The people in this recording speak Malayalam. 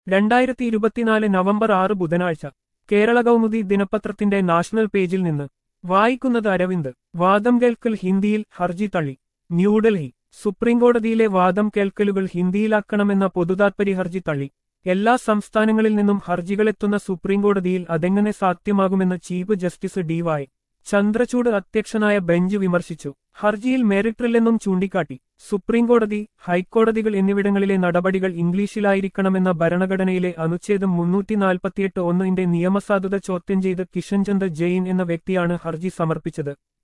രണ്ടായിരത്തി ഇരുപത്തിനാല് നവംബർ ആറ് ബുധനാഴ്ച കേരള കൗമുദി ദിനപത്രത്തിന്റെ നാഷണൽ പേജിൽ നിന്ന് വായിക്കുന്നത് അരവിന്ദ് വാദം കേൾക്കൽ ഹിന്ദിയിൽ ഹർജി തള്ളി ന്യൂഡൽഹി സുപ്രീംകോടതിയിലെ വാദം കേൾക്കലുകൾ ഹിന്ദിയിലാക്കണമെന്ന പൊതുതാത്പര്യ ഹർജി തള്ളി എല്ലാ സംസ്ഥാനങ്ങളിൽ നിന്നും ഹർജികളെത്തുന്ന സുപ്രീംകോടതിയിൽ അതെങ്ങനെ സാധ്യമാകുമെന്ന് chief justice D Y Chandrachud അധ്യക്ഷനായ ബെഞ്ച് വിമർശിച്ചു ഹർജിയിൽ മെറിറ്റില്ലെന്നും ചൂണ്ടിക്കാട്ടി സുപ്രീംകോടതി ഹൈക്കോടതികൾ എന്നിവിടങ്ങളിലെ നടപടികൾ ഇംഗ്ലീഷിലായിരിക്കണമെന്ന ഭരണഘടനയിലെ അനുച്ഛേദം മുന്നൂറ്റി നാൽപ്പത്തിയെട്ട് ഒന്നിന്റെ നിയമസാധുത ചോദ്യം ചെയ്ത് കിഷൻചന്ദ് ജെയിൻ എന്ന വ്യക്തിയാണ് ഹർജി സമർപ്പിച്ചത്